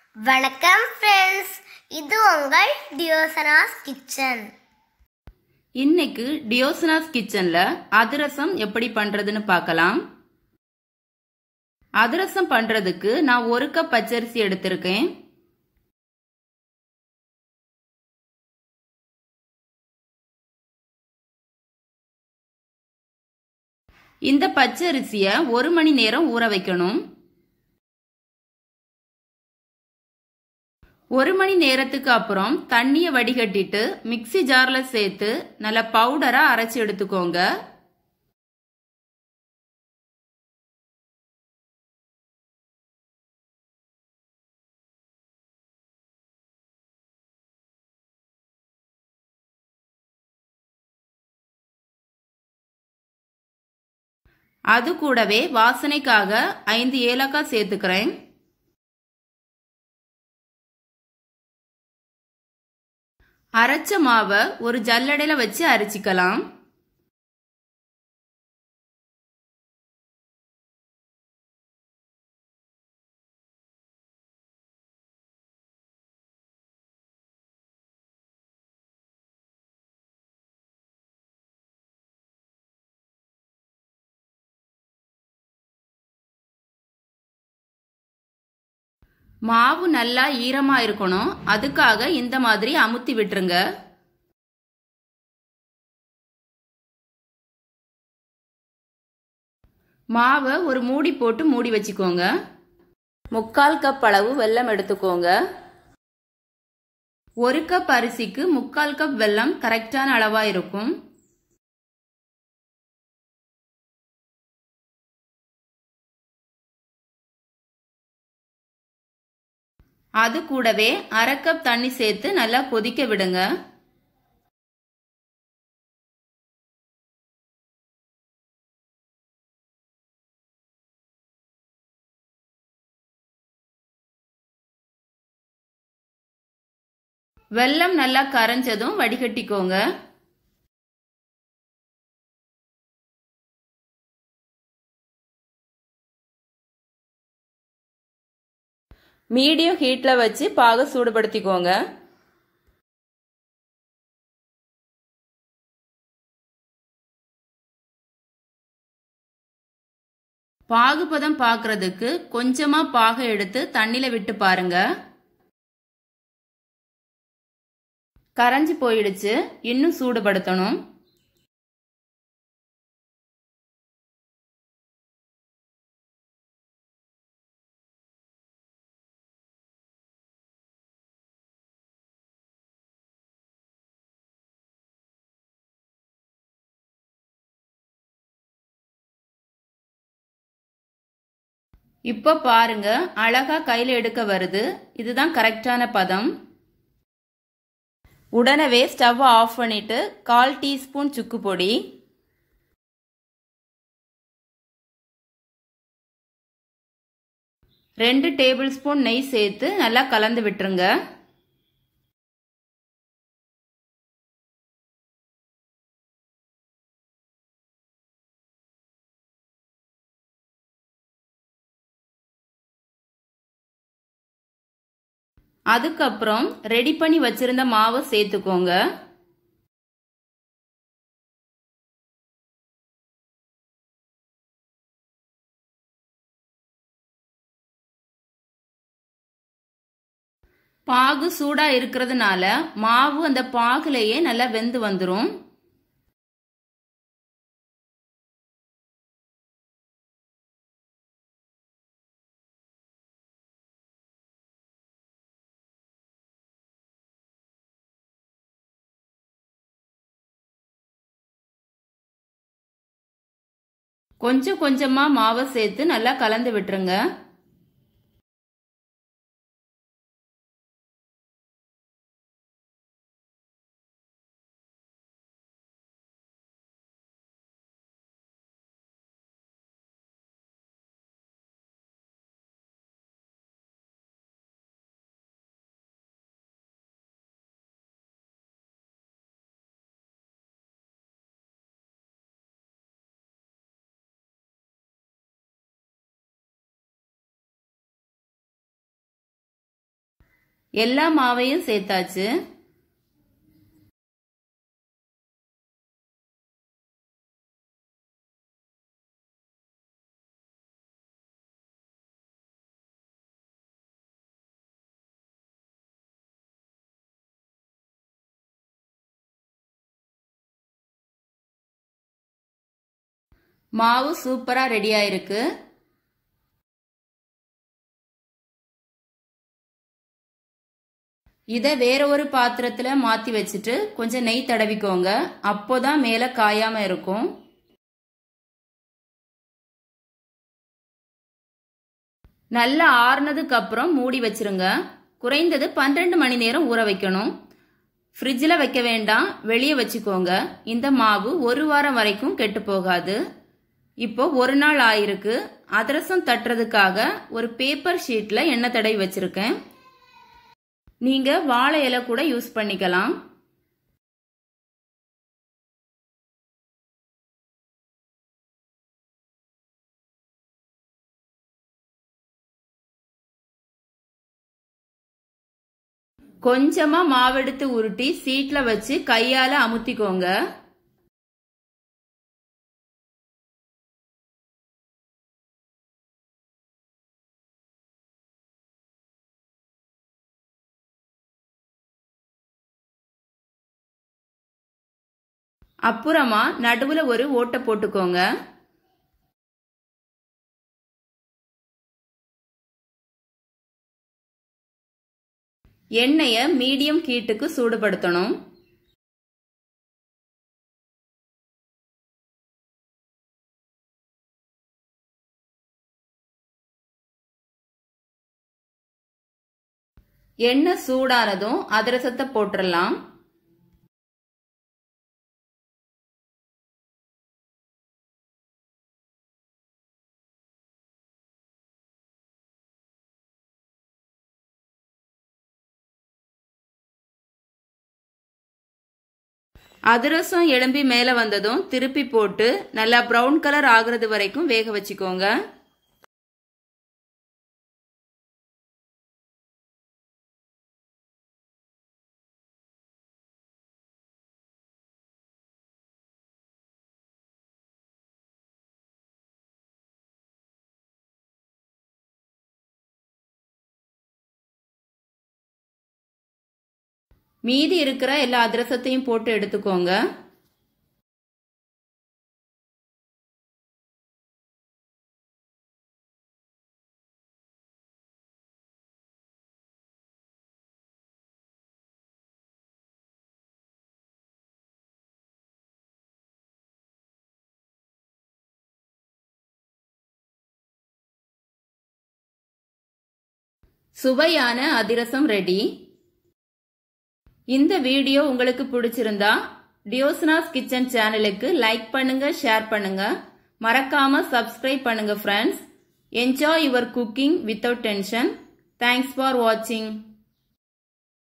வணக்கம் ஃப்ரெண்ட்ஸ் இது உங்கள் டியோசனாஸ் கிச்சன் இன்னைக்கு டியோசனாஸ் கிச்சன்ல அதிரசம் எப்படி பண்றதுன்னு பார்க்கலாம் அதிரசம் பண்றதுக்கு நான் ஒரு கப் பச்சரிசி எடுத்திருக்கேன் இந்த பச்சரிசிய ஒரு மணி நேரம் ஊற வைக்கணும் ஒரு மணி நேரத்துக்கு அப்புறம் தண்ணியை வடிகட்டிட்டு மிக்ஸி ஜார்ல சேர்த்து நல்லா பவுடரா அரைச்சி எடுத்துக்கோங்க அது கூடவே வாசனைக்காக ஐந்து ஏலக்காய் சேர்த்துக்கிறேன் அரைச்ச மாவை ஒரு ஜல்லடையில வச்சு அரைச்சிக்கலாம் மாவு நல்லா ஈரமா இருக்கணும் அதுக்காக இந்த மாதிரி அமுத்தி விட்டுருங்க மாவை ஒரு மூடி போட்டு மூடி வச்சுக்கோங்க முக்கால் கப் அளவு வெல்லம் எடுத்துக்கோங்க ஒரு கப் அரிசிக்கு முக்கால் கப் வெல்லம் கரெக்டான அளவா இருக்கும் அது கூடவே அரை கப் தண்ணி சேர்த்து நல்லா கொதிக்க விடுங்க வெல்லம் நல்லா கரைஞ்சதும் வடிகட்டிக்கோங்க மீடியம் ஹீட்ல வச்சு பாக சூடுபடுத்திக்கோங்க பாகுபதம் பார்க்கறதுக்கு கொஞ்சமா பாக எடுத்து தண்ணில விட்டு பாருங்க கரைஞ்சி போயிடுச்சு இன்னும் சூடுபடுத்தணும் இப்போ பாருங்க அழகா கையில எடுக்க வருது இதுதான் கரெக்டான பதம் உடனே ஸ்டவ் ஆஃப் பண்ணிட்டு கால் டீஸ்பூன் சுக்கு பொடி ரெண்டு டேபிள் ஸ்பூன் நெய் சேர்த்து நல்லா கலந்து விட்டுருங்க அதுக்கப்புறம் ரெடி பண்ணி வச்சிருந்த மாவை சேர்த்துக்கோங்க பாகு சூடா இருக்கிறதுனால மாவு அந்த பாகுலேயே நல்லா வெந்து வந்துடும் கொஞ்சம் கொஞ்சமா மாவை சேர்த்து நல்லா கலந்து விட்டுருங்க எல்லா மாவையும் சேர்த்தாச்சு மாவு சூப்பரா ரெடி ஆயிருக்கு இதை வேற ஒரு பாத்திரத்துல மாத்தி வச்சுட்டு கொஞ்சம் நெய் தடவிக்கோங்க அப்போதான் மேல காயாம இருக்கும் நல்லா ஆறுனதுக்கு அப்புறம் மூடி வச்சிருங்க குறைந்தது பன்னிரெண்டு மணி நேரம் ஊற வைக்கணும் ஃப்ரிட்ஜில் வைக்க வேண்டாம் வெளியே வச்சுக்கோங்க இந்த மாவு ஒரு வாரம் வரைக்கும் கெட்டு போகாது இப்போ ஒரு நாள் ஆயிருக்கு அதிரசம் தட்டுறதுக்காக ஒரு பேப்பர் ஷீட்ல எண்ணெய் தடவி வச்சிருக்கேன் நீங்க வாழை இலை கூட யூஸ் பண்ணிக்கலாம் கொஞ்சமா மாவெடுத்து உருட்டி சீட்ல வச்சு கையால அமுத்திக்கோங்க அப்புறமா நடுவுல ஒரு ஓட்டை போட்டுக்கோங்க எண்ணெய மீடியம் ஹீட்டுக்கு சூடுபடுத்தணும் எண்ணெய் சூடானதும் அதிரசத்தை போட்டுடலாம் அதிரசம் எலும்பி மேலே வந்ததும் திருப்பி போட்டு நல்லா ப்ரௌன் கலர் ஆகுறது வரைக்கும் வேக வச்சுக்கோங்க மீதி இருக்கிற எல்லா அதிரசத்தையும் போட்டு எடுத்துக்கோங்க சுவையான அதிரசம் ரெடி இந்த வீடியோ உங்களுக்கு பிடிச்சிருந்தா டியோஸ்னாஸ் கிச்சன் சேனலுக்கு லைக் பண்ணுங்க ஷேர் பண்ணுங்க மறக்காம சப்ஸ்கிரைப் பண்ணுங்க friends enjoy your cooking without tension thanks for வாட்சிங்